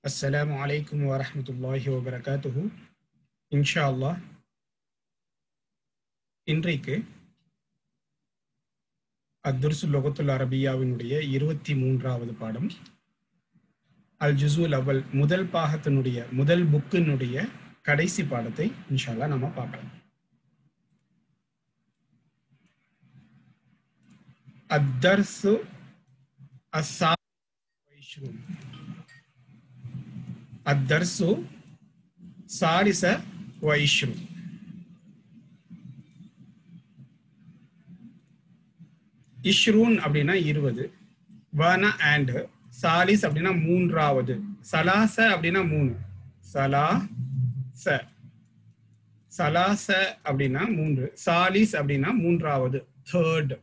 அஸ்ஸலாமு அலைக்கும் வரஹ்மத்துல்லாஹி வபரகாத்துஹு இன்ஷா அல்லாஹ் இன்றைக்கு அத்துர்சு லொகத்துல் அரபியாவினுடைய இருபத்தி மூன்றாவது பாடம் அல் ஜுசூல் அவல் முதல் பாகத்தினுடைய முதல் புக்கினுடைய கடைசி பாடத்தை இன்ஷா அல்லாஹ் நம்ம பார்க்கலாம் அத்தர்சு அஸ்ஸா வைஷ்ரூன் அத்தர்சு சாரிச வைஷ்ரு இஷ்ரூன் அப்படின்னா இருபது வன அண்ட் சாலிஸ் அப்படின்னா மூன்றாவது சலாச அப்படின்னா மூணு சலா ச சலாச அப்படின்னா மூன்று சாலிஸ் அப்படின்னா மூன்றாவது third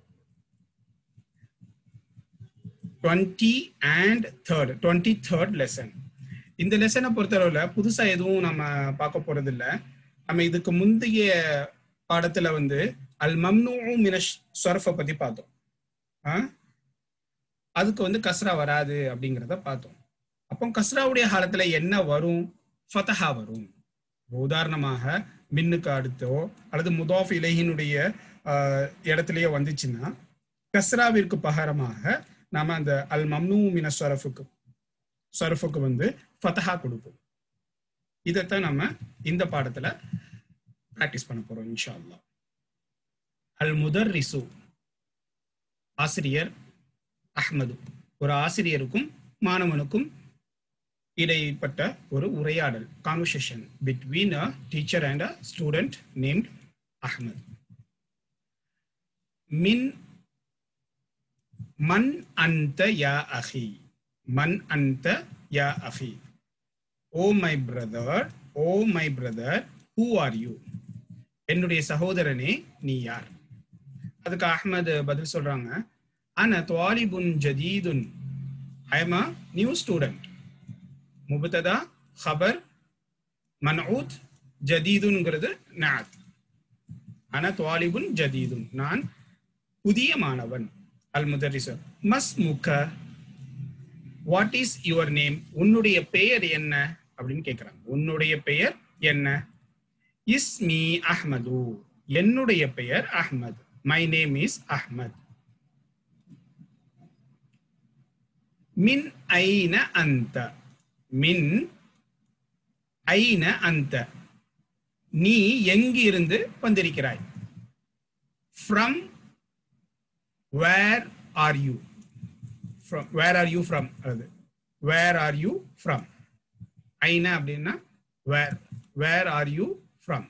twenty and third twenty third lesson இந்த லெசனை பொறுத்தளவுல புதுசா எதுவும் நம்ம பார்க்க போறது இல்ல நம்ம இதுக்கு முந்தைய பாடத்துல வந்து அல் மம்னூ மினஷ் சொரஃபை பத்தி பார்த்தோம் அதுக்கு வந்து கஸ்ரா வராது அப்படிங்கிறத பார்த்தோம் அப்போ கஸ்ராவுடைய காலத்துல என்ன வரும் ஃபதஹா வரும் உதாரணமாக மின்னுக்கு அடுத்தோ அல்லது முதாஃப் இலகினுடைய இடத்துலயோ வந்துச்சுன்னா கஸ்ராவிற்கு பகரமாக நாம அந்த அல் மம்னூ மின சொரஃபுக்கு சொரஃபுக்கு வந்து ஃபதஹா கொடுப்போம் இதைத்தான் நம்ம இந்த பாடத்துல பிராக்டிஸ் பண்ண போறோம் இன்ஷா அல்லா அல் முதர் ரிசு ஆசிரியர் அஹ்மது ஒரு ஆசிரியருக்கும் மாணவனுக்கும் இடைப்பட்ட ஒரு உரையாடல் conversation between a teacher and a student named Ahmad மின் மன் அந்த யா அஹி மன் அந்த யா அஹி o my brother o my brother who are you என்னுடைய சகோதரனே நீ யார் அதுக்கு அஹ்மது பதில் சொல்றாங்க அன துவாலிபுன் ஜதீதுன் I am a new student முபத்ததா ஹபர் மன்ஊத் ஜதீதுங்கிறது நாத் அன துவாலிபுன் ஜதீதுன் நான் புதிய மாணவன் அல் முதரிசர் மஸ் முக வாட் இஸ் யுவர் நேம் உன்னுடைய பெயர் என்ன அப்படின்னு கேட்கிறாங்க உன்னுடைய பெயர் என்ன இஸ் மீ அஹ்மது என்னுடைய பெயர் Ahmad my name is Ahmad மின் ஐன அந்த மின் ஐன அந்த நீ எங்கிருந்து வந்திருக்கிறாய் from where are you from where are you from அது வேர் ஆர் யூ ஃப்ரம் ஐன அப்படின்னா where where are you from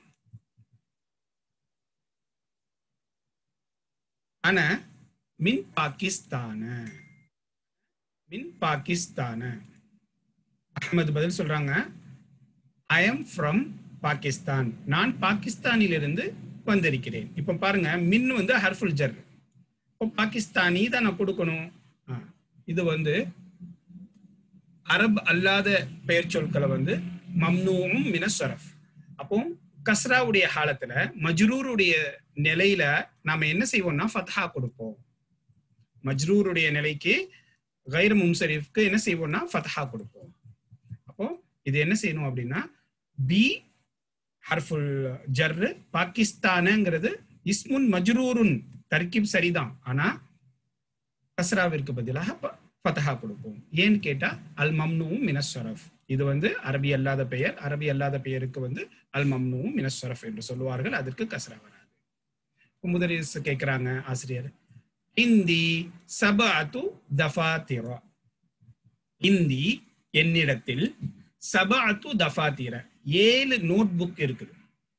அன மின் பாகிஸ்தான மின் பாகிஸ்தான அஹமது பதில் சொல்றாங்க ஐ எம் ஃப்ரம் பாகிஸ்தான் நான் பாகிஸ்தானிலிருந்து வந்திருக்கிறேன் இப்ப பாருங்க மின் வந்து ஹர்ஃபுல் ஜர் இப்போ பாகிஸ்தானி தான் நான் கொடுக்கணும் இது வந்து அரப் அல்லாத பெயர் சொற்களை வந்து மம்னூவும் மின ஷரஃப் அப்போ கஸ்ராவுடைய காலத்துல மஜ்ரூருடைய நிலையில நாம என்ன செய்வோம்னா ஃபத்ஹா கொடுப்போம் மஜ்ரூருடைய நிலைக்கு கைர் மும்சரிஃப்க்கு என்ன செய்வோம்னா ஃபத்ஹா கொடுப்போம் அப்போ இது என்ன செய்யணும் அப்படின்னா பி ஹர்ஃபுல் ஜர்ரு பாகிஸ்தானுங்கிறது இஸ்முன் மஜ்ரூருன் தர்கிப் சரிதான் ஆனா கஸ்ராவிற்கு பதிலாக ஃபதஹா கொடுப்போம் ஏன்னு கேட்டா அல் மம்னுவும் மினஸ்வரஃப் இது வந்து அரபி அல்லாத பெயர் அரபி அல்லாத பெயருக்கு வந்து அல் மம்னுவும் மினஸ்வரஃப் என்று சொல்லுவார்கள் அதற்கு கஸ்ரா வராது முதலிஸ் கேட்கிறாங்க ஆசிரியர் இந்தி சபாத்து தஃபாத்திரா இந்தி என்னிடத்தில் சபாத்து தஃபாத்திர ஏழு நோட் புக் இருக்குது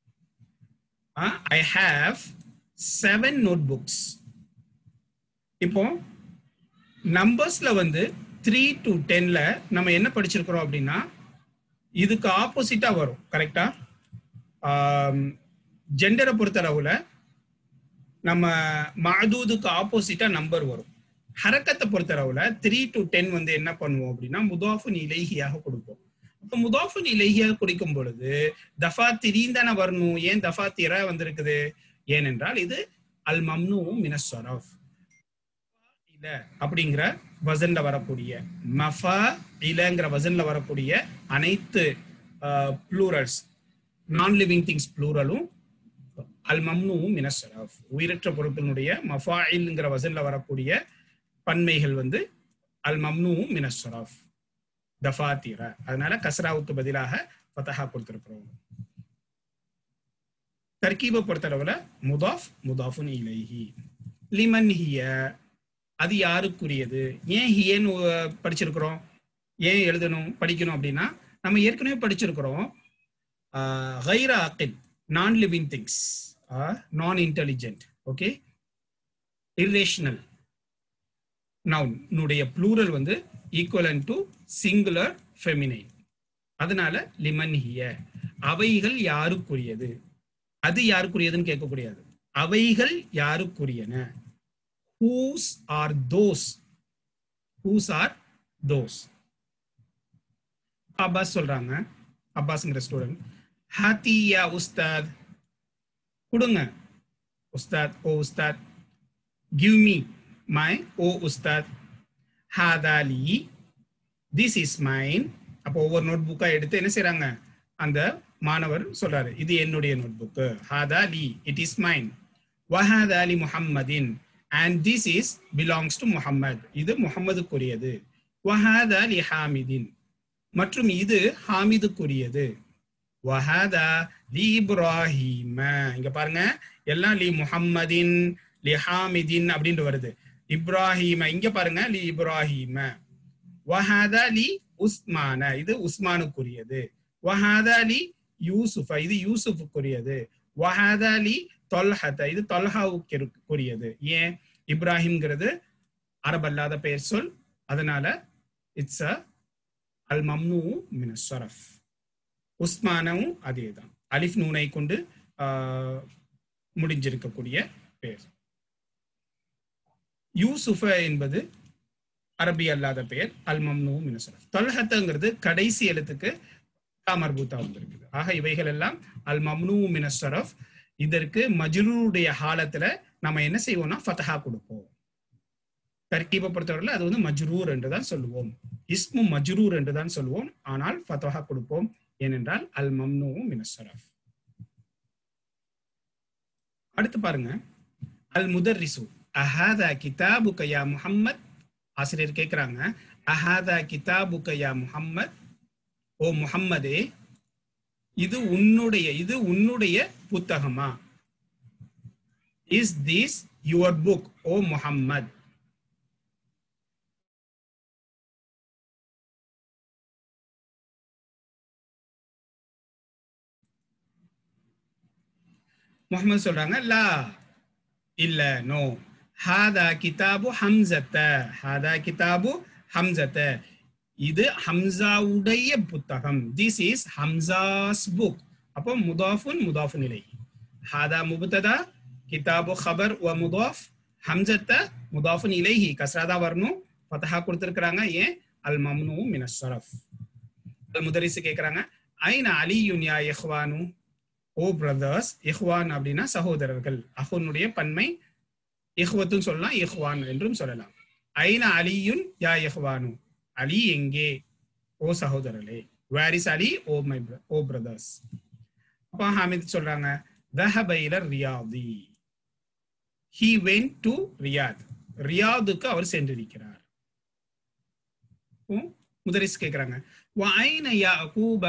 I have seven notebooks இப்போ நம்பர்ஸ்ல வந்து த்ரீ டு டென்ல நம்ம என்ன படிச்சிருக்கிறோம் அப்படின்னா இதுக்கு ஆப்போசிட்டா வரும் கரெக்டா ஜெண்டரை பொறுத்தளவுல நம்ம மாதூதுக்கு ஆப்போசிட்டா நம்பர் வரும் ஹரக்கத்தை பொறுத்தளவுல த்ரீ டு டென் வந்து என்ன பண்ணுவோம் அப்படின்னா முதாஃபுன் இலேஹியாக கொடுப்போம் அப்ப முதாஃபுன் இலேஹியாக கொடுக்கும் பொழுது தஃபா திரீன் தானே வரணும் ஏன் தஃபா திர வந்திருக்குது ஏனென்றால் இது அல் மம்னு மினஸ்வரஃப் இல்ல அப்படிங்கிற வசன்ல வரக்கூடிய மஃபா இலங்கிற வசன்ல வரக்கூடிய அனைத்து ப்ளூரல்ஸ் நான் லிவிங் திங்ஸ் ப்ளூரலும் அல் மம்னுவும் மினசரஃப் உயிரற்ற பொருட்களினுடைய மஃபாயில்ங்கிற வசன்ல வரக்கூடிய பன்மைகள் வந்து அல் மம்னுவும் மினசரஃப் தஃபாத்திர அதனால கஸ்ராவுக்கு பதிலாக ஃபதஹா கொடுத்திருக்கிறோம் தர்கீபை பொறுத்தளவுல முதாஃப் முதாஃபுன் இலைஹி லிமன் ஹிய அது யாருக்குரியது ஏன் ஹியன்னு படிச்சிருக்கிறோம் ஏன் எழுதணும் படிக்கணும் அப்படின்னா நம்ம ஏற்கனவே படிச்சிருக்கிறோம் கைர அக்கில் non living things non intelligent okay irrational நவுனுடைய ப்ளூரல் வந்து ஈக்குவலன் டு சிங்குலர் ஃபெமினைன் அதனால லிமன் ஹிய அவைகள் யாருக்குரியது அது யாருக்குரியதுன்னு கேட்கக்கூடியது அவைகள் யாருக்குரியன whose are those whose are those Abbas சொல்றாங்க அப்பாஸ்ங்கிற ஸ்டூடெண்ட் ஹாத்தியா உஸ்தாத் கொடுங்க உஸ்தாத் ஓ உஸ்தாத் கிவ் மீ மை ஓ உஸ்தாத் ஹாதாலி திஸ் இஸ் மைன் அப்போ ஒவ்வொரு நோட் புக்கா எடுத்து என்ன செய்யறாங்க அந்த மாணவர் சொல்றாரு இது என்னுடைய நோட் புக்கு ஹாதாலி இட் இஸ் மைன் வஹாதாலி முஹம்மதின் and this is belongs to Muhammad இது முகம்மதுக்குரியது வஹாதாலி ஹாமிதின் மற்றும் இது ஹாமிதுக்குரியது வஹாதா லி இப்ராஹிம இங்க பாருங்க எல்லாம் லி முஹம்மதின் லி ஹாமிதின் அப்படின்னு வருது இப்ராஹிம இங்க பாருங்க லி இப்ராஹிம வஹாதா லி உஸ்மான இது உஸ்மானுக்குரியது வஹாதா லி யூசுஃப இது யூசுஃபுக்குரியது வஹாதா லி தொல்ஹத இது தொல்ஹாவுக்குரியது ஏன் இப்ராஹிம்ங்கிறது அரபல்லாத பெயர் சொல் அதனால இட்ஸ் அ அல் மம்னு மின ஷரஃப் உஸ்மானவும் அதே தான் அலிஃப் நூனை கொண்டு முடிஞ்சிருக்கக்கூடிய பெயர் யூசுஃப என்பது அரபி அல்லாத பெயர் அல் மம்னு மின ஷரஃப் தொல்ஹத்துங்கிறது கடைசி எழுத்துக்கு மர்பூத்தா வந்திருக்குது ஆக இவைகள் எல்லாம் அல் மம்னு மின ஷரஃப் இதற்கு மஜ்ரூருடைய ஹாலத்துல நம்ம என்ன செய்வோம்னா ஃபதஹா கொடுப்போம் தர்கீபை பொறுத்தவரையில் அது வந்து மஜ்ரூர் என்று தான் சொல்லுவோம் இஸ்மு மஜ்ரூர் என்று தான் சொல்லுவோம் ஆனால் ஃபதஹா கொடுப்போம் ஏனென்றால் அல் மம்னு மினசரஃப் அடுத்து பாருங்க அல் முதர்ரிசு அஹாதா கிதாபு கயா முஹம்மத் ஆசிரியர் கேட்கிறாங்க அஹாதா கிதாபு கயா முஹம்மத் ஓ முஹம்மதே இது உன்னுடைய இது உன்னுடைய புத்தகமா is this your book o Muhammad Muhammad சொல்றாங்க லா இல்ல நோ ஹாதா கிதாபு ஹம்சத்த ஹாதா கிதாபு ஹம்சத்த இது ஹம்சாவுடைய புத்தகம் திஸ் இஸ் ஹம்சாஸ் புக் அப்போ முதாஃபுன் முதாஃபுன் இலை ஹாதா முபத்ததா கிதாபு ஹபர் வ முதாஃப் ஹம்சத்த முதாஃபுன் இலைஹி கஸ்ராதா வரணும் ஃபதஹா கொடுத்திருக்கிறாங்க ஏன் அல் மம்னு மின ஷரஃப் அல் முதரிசு கேக்குறாங்க ஐன அலியுன் யா இஹ்வானு ஓ பிரதர்ஸ் இஹ்வான் அப்படின்னா சகோதரர்கள் அஹுனுடைய பன்மை இஹ்வத்துன்னு சொல்லலாம் இஹ்வான் என்றும் சொல்லலாம் ஐன அலியுன் யா இஹ்வானு அலி எங்கே ஓ சகோதரர்களே where is Ali o my o brothers அப்போ ஹாமித் சொல்றாங்க தஹபைல ரியாதி ஹி வென் டு ரியாத் ரியாதுக்கு அவர் சென்றிருக்கிறார் முதரிஸ் கேக்குறாங்க ஐன யாக்கூப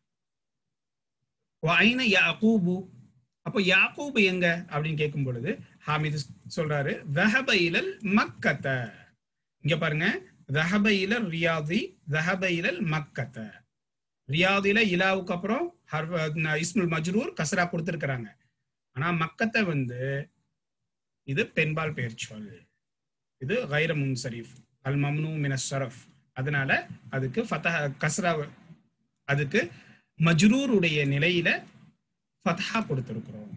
ஐன யாக்கூபு அப்போ யாக்கூபு எங்க அப்படின்னு கேட்கும் பொழுது ஹாமிது சொல்றாரு தஹப இலல் மக்கத்த இங்க பாருங்க தஹப இலல் ரியாதி தஹப இலல் மக்கத்த ரியாதில இலாவுக்கு அப்புறம் இஸ்முல் மஜ்ரூர் கசரா கொடுத்திருக்கிறாங்க ஆனா மக்கத்தை வந்து இது பெண்பால் பெயர் சொல் இது கைர முன்சரீஃப் அல் மம்னு மின ஷரஃப் அதனால அதுக்கு ஃபத்தஹ கஸ்ரா அதுக்கு மஜ்ரூருடைய நிலையில ஃபத்ஹா கொடுத்திருக்கிறோம்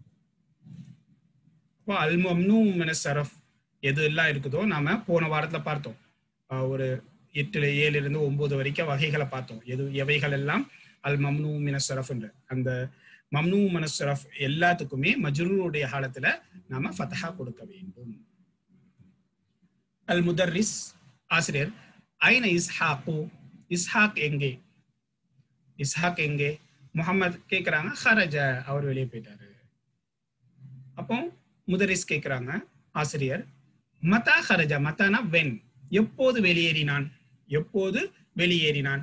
இப்போ அல் மம்னு மின ஷரஃப் எது எல்லாம் இருக்குதோ நாம போன வாரத்துல பார்த்தோம் ஒரு எட்டுல ஏழுல இருந்து ஒன்பது வரைக்கும் வகைகளை பார்த்தோம் எது எவைகள் எல்லாம் அல் மம்னு மின ஷரஃப் அந்த மம்னு மனசரஃப் எல்லாத்துக்குமே மஜ்ரூருடைய காலத்துல நாம ஃபதஹா கொடுக்க வேண்டும் அல் முதர்ரிஸ் ஆசிரியர் ஐன இஸ்ஹாக்கு இஸ்ஹாக் எங்கே இஸ்ஹாக் எங்கே முகமது கேக்குறாங்க ஹரஜ அவர் வெளியே போயிட்டாரு அப்போ முதரிஸ் கேக்குறாங்க ஆசிரியர் மதா ஹரஜா மத்தானா வென் எப்போது வெளியேறினான் எப்போது வெளியேறினான்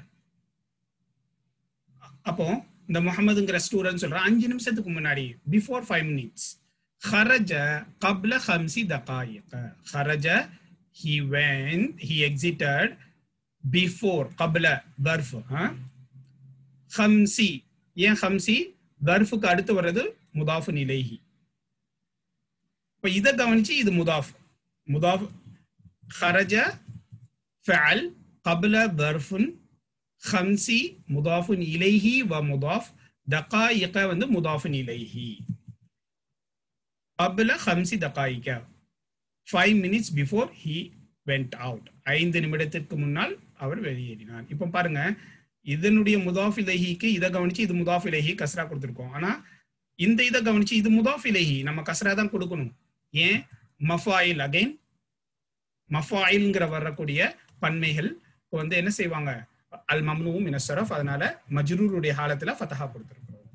அப்போ இந்த முகமதுங்கிற ஸ்டூடெண்ட் சொல்றான் அஞ்சு நிமிஷத்துக்கு முன்னாடி before five minutes خرج قبل خمس دقائق خرج he went he exited before قبل ظرف ها خمسي ஏன் خمسي ظرفுக்கு அடுத்து வர்றது முதாஃபு இலைஹி இப்ப இத கவனிச்சு இது முதாஃப் முதாஃப் خرج فعل قبل ظرف خمسي مضاف إليه ومضاف دقائق வந்து مضاف إليه قبل خمس دقائق five minutes before he went out ஐந்து நிமிடத்திற்கு முன்னால் அவர் வெளியேறினார் இப்போ பாருங்க இதனுடைய முதாஃப் இலஹிக்கு இதை கவனிச்சு இது முதாஃப் இலஹி கஸ்ரா கொடுத்துருக்கோம் ஆனா இந்த இதை கவனிச்சு இது முதாஃப் இலஹி நம்ம கஸ்ரா தான் கொடுக்கணும் ஏன் மஃபாயில் அகைன் மஃபாயில்ங்கிற வரக்கூடிய பன்மைகள் இப்போ வந்து என்ன செய்வாங்க அல் மம்னுவும் மினசரஃப் அதனால மஜ்ரூருடைய ஹாலத்துல ஃபதஹா கொடுத்துருக்கிறோம்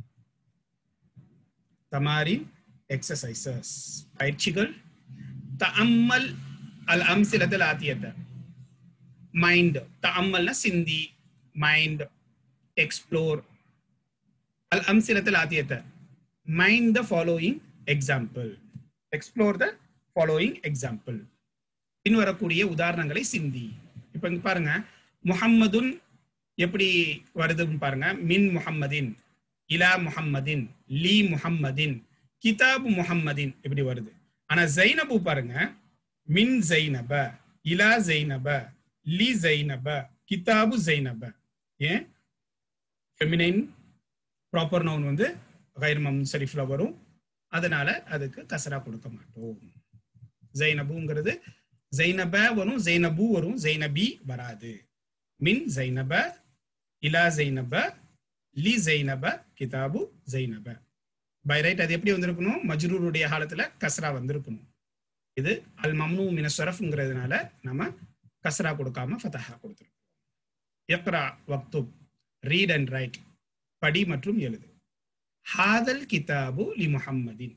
தமாரி எக்ஸசைசஸ் பயிற்சிகள் தஅம்மல் அல் அம்சிலத்தில் ஆத்தியத்தை மைண்ட் தஅம்மல்னா சிந்தி மைண்ட் எக்ஸ்ப்ளோர் அல் அம்சிலத்தில் ஆத்தியத்தை mind the following example explore the following example பின்வரக்கூடிய உதாரணங்களை சிந்தி இப்ப இங்க பாருங்க முஹம்மதுன் எப்படி வருதுன்னு பாருங்க மின் முஹம்மதின் இலா முஹம்மதின் லீ முஹம்மதின் கிதாபு முஹம்மதின் இப்படி வருது ஆனா ஜைனபு பாருங்க மின் ஜைனப இலா ஜைனப லி ஜைனப கிதாபு ஜைனப ஏன் ஃபெமினைன் ப்ராப்பர் நவுன் வந்து கைர் ஷரீஃப்ல வரும் அதனால அதுக்கு கசரா கொடுக்க மாட்டோம் ஜைனபுங்கிறது ஜைனப வரும் ஜைனபு வரும் ஜைனபி வராது மின் ஜைனப இலா ஜைனப லி ஜைனப கிதாபு ஜைனப பை ரைட் அது எப்படி வந்திருக்கணும் மஜ்ரூருடைய காலத்துல கஸ்ரா வந்திருக்கணும் இது அல் மம்னு மினஸ்வரஃப்ங்கிறதுனால நம்ம கஸ்ரா கொடுக்காம ஃபதஹா கொடுத்துருக்கோம் எக்ரா வக்துப் ரீட் அண்ட் ரைட் படி மற்றும் எழுது ஹாதல் கிதாபு லி முஹம்மதின்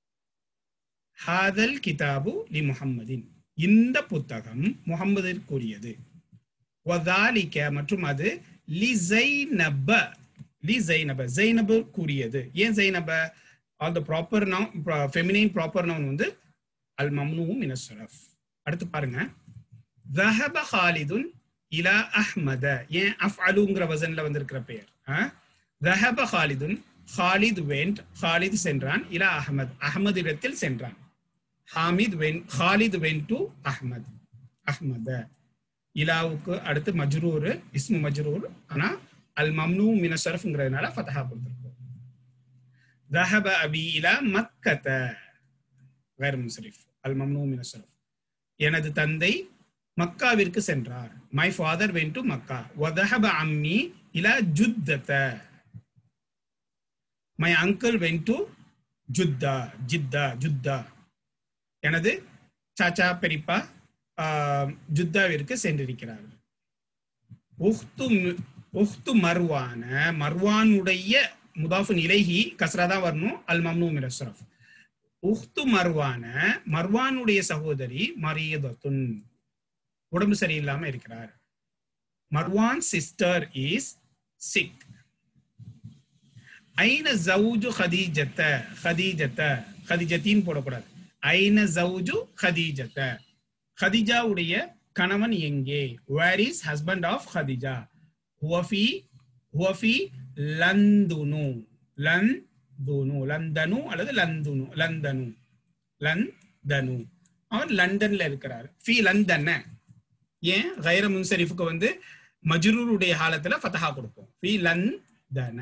ஹாதல் கிதாபு லி முஹம்மதின் இந்த புத்தகம் முகம்மதிற்குரியது வதாலிக்க மற்றும் அது லி ஜைனப லி ஜைனப ஜைனபு கூறியது ஏன் ஜைனப all the proper noun feminine proper noun வந்து அல் மம்னூவும் மினஸ்ரஃப் அடுத்து பாருங்க தஹப ஹாலிதுன் இலா அஹ்மத ஏன் அஃப் அலுங்கிற வசன்ல வந்திருக்கிற பெயர் தஹப ஹாலிதுன் ஹாலித் வெண்ட் ஹாலித் சென்றான் இலா அஹமத் அஹமது இடத்தில் சென்றான் Hamid went Khalid went to Ahmad அஹ்மத இலாவுக்கு அடுத்து மஜ்ரூர் இஸ்மு மஜ்ரூர் ஆனா அல் மம்னூ மினசரஃப்ங்கிறதுனால ஃபதஹா கொடுத்துருக்கோம் தஹப அபி இலா மக்கத்த வேற முசரிஃப் அல் மம்னூ மினசரஃப் எனது தந்தை மக்காவிற்கு சென்றார் my father went to Mecca வதஹப அம்மி இலா ஜுத்தத my uncle went to Jeddah Jeddah Jeddah எனது சாச்சா பெரியப்பா ஜுத்தாவிற்கு சென்றிருக்கிறார் உஹ்து உஹ்து மர்வான மர்வானுடைய முதாஃபு நிலைஹி கஸ்ரா தான் வரணும் அல் மம்னூ மிரஸ்ரஃப் உஹ்து மர்வான மர்வானுடைய சகோதரி மரியதத்துன் உடம்பு சரியில்லாம இருக்கிறார் மர்வான் சிஸ்டர் இஸ் சிக் ஐன ஜவுஜு ஹதீஜத்த ஹதீஜத்த ஹதீஜத்தின் போடக்கூடாது ஐன ஜவுஜு ஹதீஜத்த ஹதிஜாவுடைய கணவன் எங்கே where is husband of Khadija ஹுவஃபி ஹுவஃபி லந்துனு லந்துனு லந்தனு அல்லது லந்துனு லந்தனு லந்தனு அவர் லண்டன்ல இருக்கிறார் ஃபி லந்தன ஏன் கைர முன்சரிஃபுக்கு வந்து மஜ்ரூருடைய காலத்துல ஃபதஹா கொடுப்போம் ஃபி லந்தன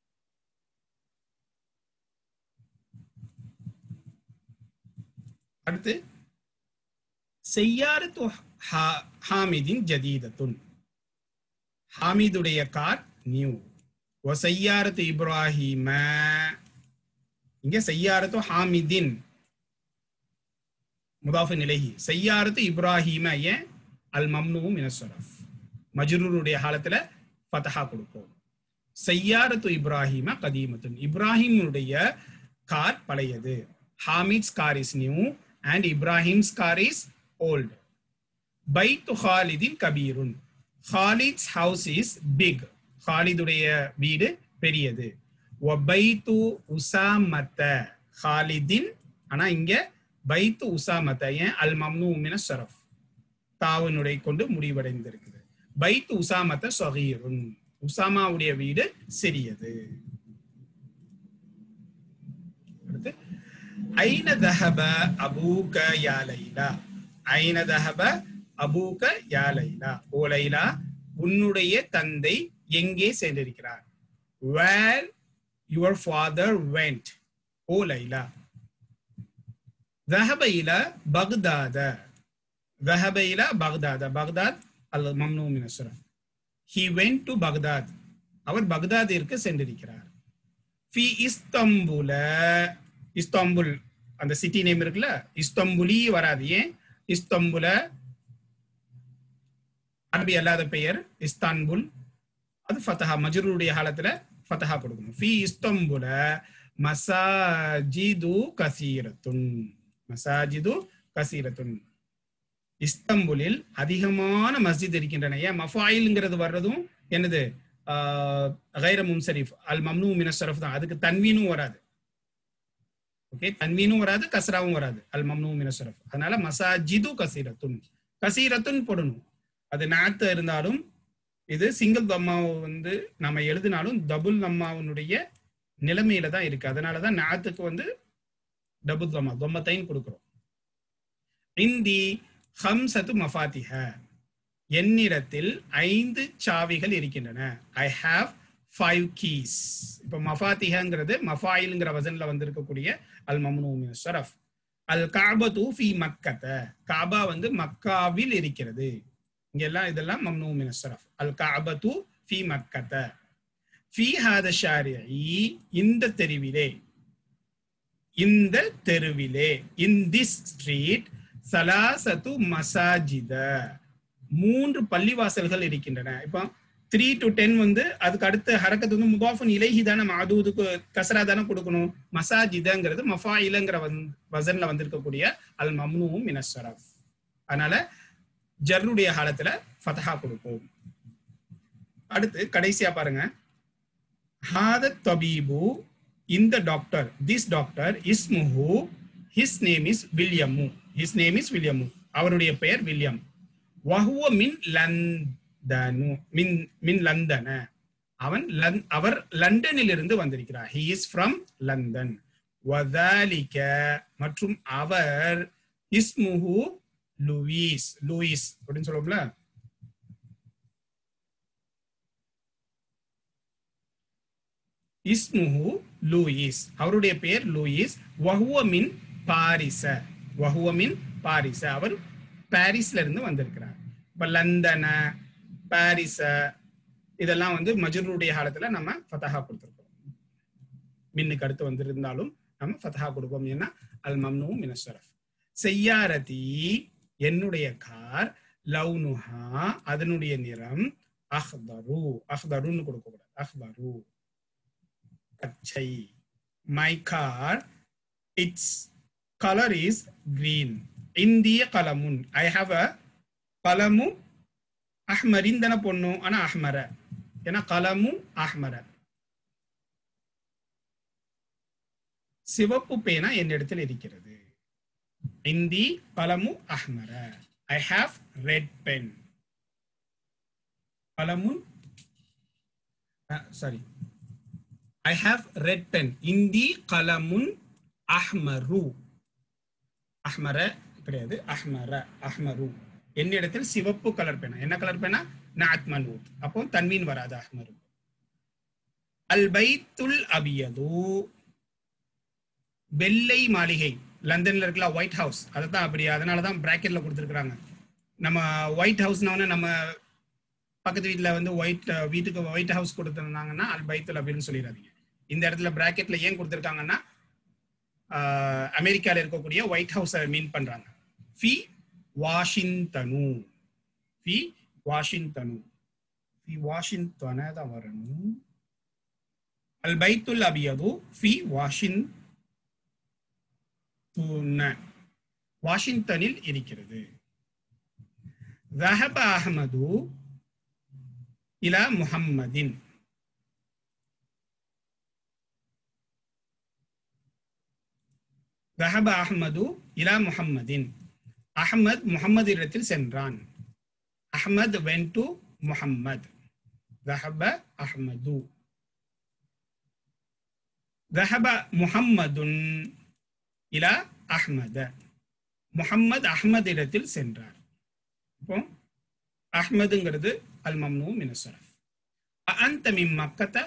அடுத்து செய்யாரத்து ஹாமிதின் ஜதீதத்துன் ஹாமிதுடைய கார் நியூ ஒசையாரத்து இப்ராஹிம இங்க செய்யாரத்து ஹாமிதின் முதாஃபு நிலைஹி செய்யாரத்து இப்ராஹிம ஏன் அல் மம்னுவும் மினஸ்வரஃப் மஜ்ரூருடைய காலத்துல ஃபதஹா கொடுப்போம் செய்யாரத்து இப்ராஹிம கதீமத்துன் இப்ராஹிமுடைய கார் பழையது Hamid's car is new and Ibrahim's car is old பைத்து ஹாலிதின் கபீருன் ஹாலித்ஸ் ஹவுஸ் இஸ் பிக் ஹாலிதுடைய வீடு பெரியது ஒபைத்து உசாமத்த ஹாலிதின் ஆனா இங்க பைத்து உசாமத்த ஏன் அல் மம்னு மின ஷரஃப் தாவனுடைய கொண்டு முடிவடைந்திருக்குது பைத்து உசாமத்த சொகீருன் உசாமாவுடைய வீடு சிறியது அடுத்து ஐன தஹப அபூக யா லைலா ஐன தஹப அபூக யா லைலா ஓ லைலா உன்னுடைய தந்தை எங்கே சென்றிருக்கிறார் where your father went o Laila ذهب إلى بغداد ذهب إلى بغداد بغداد الممنوع من الصرف he went to Baghdad அவர் பக்தாதிற்கு சென்றிருக்கிறார் ஃபி இஸ்தம்புல இஸ்தாம்புல் அந்த சிட்டி நேம் இருக்குல்ல இஸ்தம்புலி வராது ஏன் இஸ்தம்புல அரபி அல்லாத பெயர் இஸ்தான்புல் அது ஃபத்தஹா மஜ்ரூருடைய காலத்துல ஃபத்தஹா கொடுக்கணும் ஃபி இஸ்தம்புல மசாஜிது கசீரத்துன் மசாஜிது கசீரத்துன் இஸ்தம்புலில் அதிகமான மஸ்ஜித் இருக்கின்றன ஏன் மஃபாயில்ங்கிறது வர்றதும் என்னது கைர மும்சரிஃப் அல் மம்னு மினசரஃப் தான் அதுக்கு தன்வீனும் வராது ஓகே தன்வீனும் வராது கஸ்ராவும் வராது அல் மம்னு மினசரஃப் அதனால மசாஜிது கசீரத்துன் கசீரத்துன் போடணும் அது நாத்து இருந்தாலும் இது சிங்கிள் தம்மாவை வந்து நம்ம எழுதினாலும் டபுள் தம்மாவனுடைய நிலைமையில தான் இருக்கு அதனாலதான் நாத்துக்கு வந்து டபுள் தம்மா தொம்மத்தையும் கொடுக்குறோம் இந்தி ஹம்சத்து மஃபாத்திஹ என்னிடத்தில் ஐந்து சாவிகள் இருக்கின்றன ஐ ஹாவ் ஃபைவ் கீஸ் இப்போ மஃபாத்திஹங்கிறது மஃபாயில்ங்கிற வசன்ல வந்திருக்கக்கூடிய அல் மம்னூ ஷரஃப் அல் காபத்து ஃபி மக்கத்த காபா வந்து மக்காவில் இருக்கிறது இங்க எல்லாம் இதெல்லாம் மம்னூ மின ஷரஃப் அல் காபத்து ஃபி மக்கத்த ஃபி ஹாத ஷாரிஇ இந்த தெருவிலே இந்த தெருவிலே இன் திஸ் ஸ்ட்ரீட் சலாசத்து மசாஜித மூன்று பள்ளிவாசல்கள் இருக்கின்றன இப்போ த்ரீ டு டென் வந்து அதுக்கு அடுத்த ஹரக்கத்து வந்து முதாஃபன் இலைஹி தானே மாதூதுக்கு கசரா தானே கொடுக்கணும் மசாஜிதங்கிறது மஃபா இலங்கிற வசன்ல வந்திருக்கக்கூடிய அல் மம்னுவும் மினஸ்வரஃப் அதனால ஜர்ருடைய காலத்துல ஃபதஹா கொடுப்போம் அடுத்து கடைசியா பாருங்க ஹாத தபீபு இந்த டாக்டர் திஸ் டாக்டர் இஸ்முஹு his name is William his name is William அவருடைய பெயர் வில்லியம் வஹுவ மின் லந்தனு மின் மின் லந்தன அவன் அவர் லண்டனில் இருந்து வந்திருக்கிறார் ஹி இஸ் ஃப்ரம் லண்டன் வதாலிக மற்றும் அவர் இஸ்முஹு லூயிஸ் லூயிஸ் அப்படின்னு சொல்லுவோம்ல இஸ்முஹு லூயிஸ் அவருடைய பெயர் லூயிஸ் வஹுவ மின் பாரிச வஹுவ மின் பாரிச அவர் பாரிஸ்ல இருந்து வந்திருக்கிறார் இப்ப லண்டன பாரிஸ இதெல்லாம் வந்து மஜ்ரூருடைய காலத்துல நம்ம ஃபதஹா கொடுத்துருக்கோம் மின்னுக்கு அடுத்து வந்திருந்தாலும் நம்ம ஃபதஹா கொடுப்போம் ஏன்னா அல் மம்னு மினஸ்வரஃப் செய்யாரதி என்னுடைய கார் லவ்னுஹா அதனுடைய நிறம் அஹ்தரு அஹ்தருன்னு கொடுக்க கூடாது அஹ்தரு பச்சை my car its colour is green இந்திய கலமுன் ஐ ஹாவ் அ கலமு அஹ்மரின் தானே பொண்ணும் ஆனா அஹ்மர ஏன்னா கலமு அஹ்மர சிவப்பு பேனா என்னிடத்தில் இருக்கிறது இந்தி கலமு அஹ்மர ஐ ஹாவ் ரெட் பென் கலமுன் sorry I have red pen இந்தி கலமுன் அஹ்மரு அஹ்மர கிடையாது அஹ்மர அஹ்மரு என்னிடத்தில் சிவப்பு கலர் பேனா என்ன கலர் பேனா நாத் மனூத் அப்போ தன்வீன் வராது அஹ்மரு அல் பைத்துல் அபியது வெள்ளை மாளிகை லண்டன்ல இருக்கல ஒயிட் ஹவுஸ் அதை தான் அப்படி அதனால தான் பிராக்கெட்ல கொடுத்துருக்காங்க நம்ம ஒயிட் ஹவுஸ்னவொன்னே நம்ம பக்கத்து வீட்டில் வந்து ஒயிட் வீட்டுக்கு ஒயிட் ஹவுஸ் கொடுத்துருந்தாங்கன்னா அல் பைத்துல் அப்படின்னு சொல்லிடாதீங்க இந்த இடத்துல பிராக்கெட்ல ஏன் கொடுத்துருக்காங்கன்னா அமெரிக்காவில் இருக்கக்கூடிய ஒயிட் ஹவுஸை மீன் பண்றாங்க ஃபி வாஷிங்டனு ஃபி வாஷிங்டனு ஃபி வாஷிங்டன தான் வரணும் அல் பைத்துல் அபியது ஃபி வாஷின் வாஷிங்டனில் இருக்கிறது ذهب أحمد إلى محمد ذهب أحمد إلى محمد அஹ்மத் முகமது இடத்தில் சென்றான் Ahmad went to Muhammad ذهب Ahmad ذهب முஹம்மதுன் இலா அஹ்மத முஹம்மத் அஹ்மத் இடத்தில் சென்றார் இப்போ அஹ்மதுங்கிறது அல் மம்னூ மினசரஃப் அந்த மின் மக்கத்த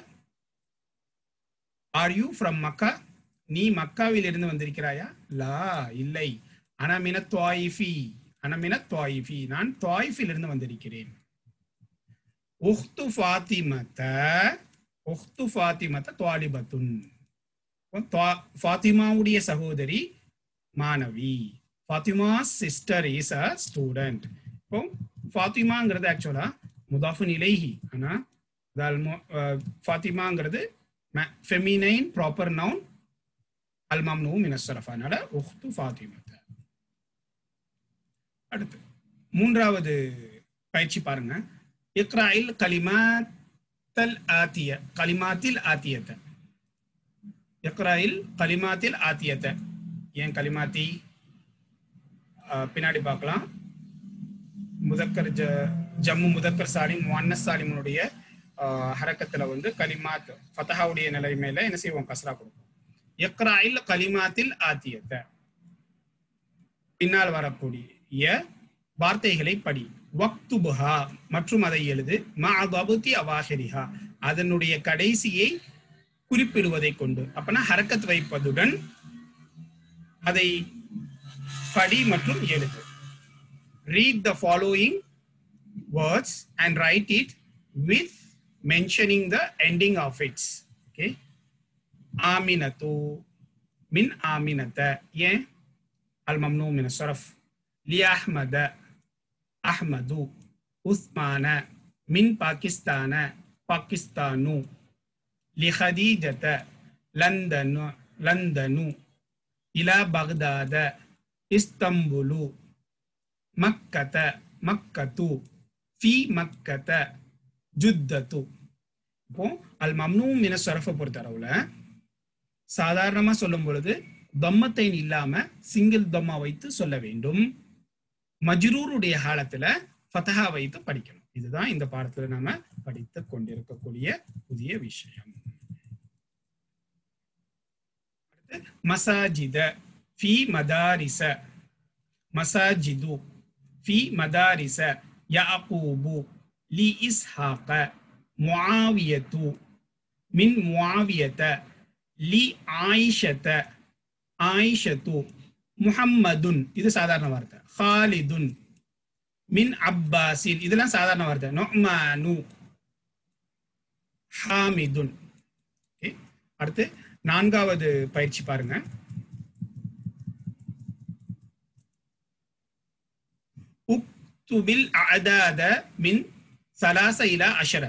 ஆர் யூ ஃப்ரம் மக்கா நீ மக்காவில் இருந்து வந்திருக்கிறாயா லா இல்லை அனமின துவாயிஃபி அனமின துவாயிஃபி நான் துவாயிஃபில் இருந்து வந்திருக்கிறேன் உஹ்து ஃபாத்திமத உஹ்து ஃபாத்திமத துவாலிபத்துன் ஃபாத்திமாவுடைய சகோதரி மாணவி Fatima sister is a student இப்போ ஃபாத்திமாங்கிறது ஆக்சுவலா முதாஃபுன் இலைஹி ஆனா ஃபாத்திமாங்கிறது ஃபெமினைன் ப்ராப்பர் நவுன் அல்மாம்னு மினஸ்ஸரஃப் அதனால உஹ்து ஃபாத்திமத அடுத்து மூன்றாவது பயிற்சி பாருங்க இக்ராயில் கலிமாத்தல் ஆத்திய கலிமாத்தில் ஆத்தியத்தை இக்ராயில் கலிமாத்தில் ஆத்தியத்தை ஏன் கலிமாத்தி பின்னாடி பார்க்கலாம் முதக்கர் ஜ ஜம்மு முதக்கர் சாலிம் முன்னஸ் சாலிமனுடைய ஹரக்கத்துல வந்து கலிமாத் ஃபதஹாவுடைய நிலைமையில என்ன செய்வோம் கஸ்ரா கொடுப்போம் இக்ராயில் கலிமாத்தில் ஆத்தியத்தை பின்னால் வரக்கூடிய வார்த்தைகளை படி வக்துபுஹா மற்றும் அதை எழுது மாபபுத்தி அவாஹரிஹா அதனுடைய கடைசியை குறிப்பிடுவதை கொண்டு அப்பனா ஹரக்கத் வைப்பதுடன் அதை படி மற்றும் எழுது read the following words and write it with mentioning the ending of its okay ஆமினத்து மின் ஆமினத்த ஏன் அல் மம்னூ மின் சரஃப் لأحمد أحمد عثمان من باكستان باكستان لخديجة لندن لندن إلى بغداد اسطنبول مكة مكة في مكة جدة இப்போ அல் மம்னூ மின சொரஃபை பொறுத்தளவுல சாதாரணமா சொல்லும் பொழுது தொம்மத்தைன் இல்லாம சிங்கிள் தொம்மா வைத்து சொல்ல வேண்டும் மஜ்ரூருடைய காலத்துல ஃபதஹா வைத்து படிக்கணும் இதுதான் இந்த பாடத்துல நாம படித்து கொண்டிருக்கக்கூடிய புதிய விஷயம் மசாஜித ஃபி மதாரிச மசாஜிது ஃபி மதாரிச யாக்கூபு லி இஸ்ஹாக முஆவியத்து மின் முஆவியத லி ஆயிஷத ஆயிஷத்து முஹம்மதுன் இது சாதாரண வார்த்தை ஹாலிதுன் மின் அப்பாசின் இதெல்லாம் சாதாரண வார்த்தை நொமானு ஹாமிதுன் அடுத்து நான்காவது பயிற்சி பாருங்க உக்துபில் அதாத மின் சலாச இலா அஷர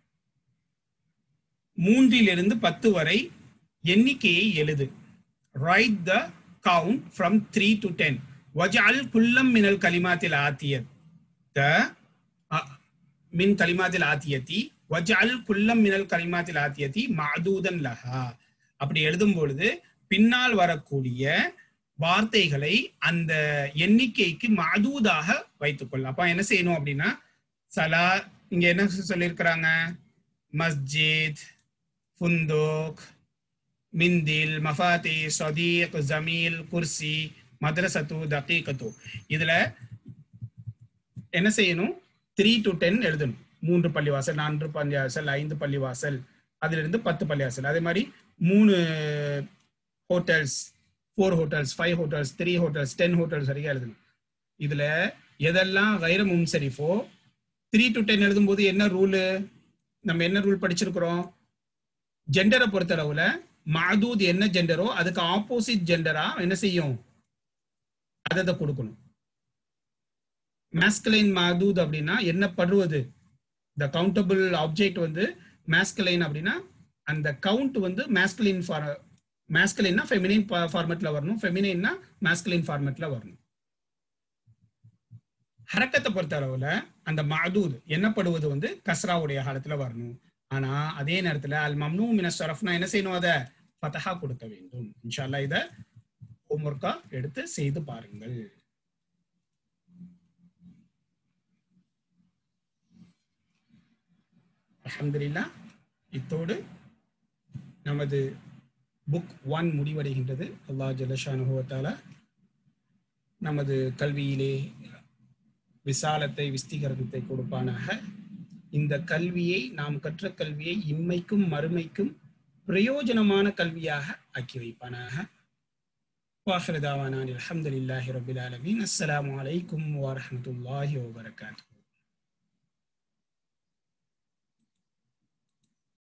மூன்றிலிருந்து பத்து வரை எண்ணிக்கையை எழுது write the count from 3 to 10 وجعل كل من الكلمات الآتية من كلمات الآتية وجعل كل من الكلمات الآتية معدودا لها அப்படி எழுதும் பொழுது பின்னால் வரக்கூடிய வார்த்தைகளை அந்த எண்ணிக்கைக்கு மாதூதாக வைத்துக்கொள்ள அப்ப என்ன செய்யணும் அப்படின்னா சலா இங்க என்ன சொல்லியிருக்கிறாங்க மஸ்ஜித் ஃபுந்தோக் மிந்தில் மஃபாத்தி சதீக் ஜமீல் குர்சி மദ്രസத்து தகீகத்து இதுல என்ன செய்யணும் த்ரீ டு டென் எழுதணும் மூன்று பள்ளிவாசல் நான்கு பள்ளிவாசல் ஐந்து பள்ளிவாசல் அதுல இருந்து பத்து பள்ளிவாசல் அதே மாதிரி மூணு hotels four hotels five hotels three hotels ten hotels வரைக்கும் எழுதணும் இதுல எதெல்லாம் கைர முன்சரிஃபோ த்ரீ டு டென் எழுதும்போது என்ன ரூலு நம்ம என்ன ரூல் படிச்சிருக்கிறோம் ஜெண்டரை பொறுத்தளவுல மாதூத் என்ன ஜெண்டரோ அதுக்கு ஆப்போசிட் ஜெண்டரா என்ன செய்யும் அதை கொடுக்கணும் மேஸ்கலைன் மாதூத் அப்படின்னா என்ன படுவது த கவுண்டபிள் ஆப்ஜெக்ட் வந்து மேஸ்கலைன் அப்படின்னா அந்த கவுண்ட் வந்து மேஸ்கலின் ஃபார் மேஸ்கலின்னா ஃபெமினைன் ஃபார்மெட்ல வரணும் ஃபெமினைன்னா மேஸ்கலின் ஃபார்மெட்ல வரணும் ஹரக்கத்தை பொறுத்த அளவுல அந்த மதூத் என்னப்படுவது வந்து கஸ்ராவுடைய காலத்துல வரணும் ஆனா அதே நேரத்துல அல் மம்னூ மின ஷரஃப்னா என்ன செய்யணும் அதை ஃபதஹா கொடுக்க வேண்டும் இன்ஷால்லா இத ஹோம்ஒர்க்கா எடுத்து செய்து பாருங்கள் அல்ஹம்துலில்லா இத்தோடு நமது புக் ஒன் முடிவடைகின்றது அல்லாஹ் ஜலஷானுபவத்தால நமது கல்வியிலே விசாலத்தை விஸ்தீகரணத்தை கொடுப்பானாக இந்த கல்வியை நாம் கற்ற கல்வியை இம்மைக்கும் மறுமைக்கும் பிரயோஜனமான கல்வியாக ஆக்கி வைப்பானாக வாஹிர தாவானான் அல்ஹம்துலில்லாஹி ரபில் ஆலமீன் அஸ்ஸலாமு அலைக்கும் வரஹ்மத்துல்லாஹி வபரகாத்துஹு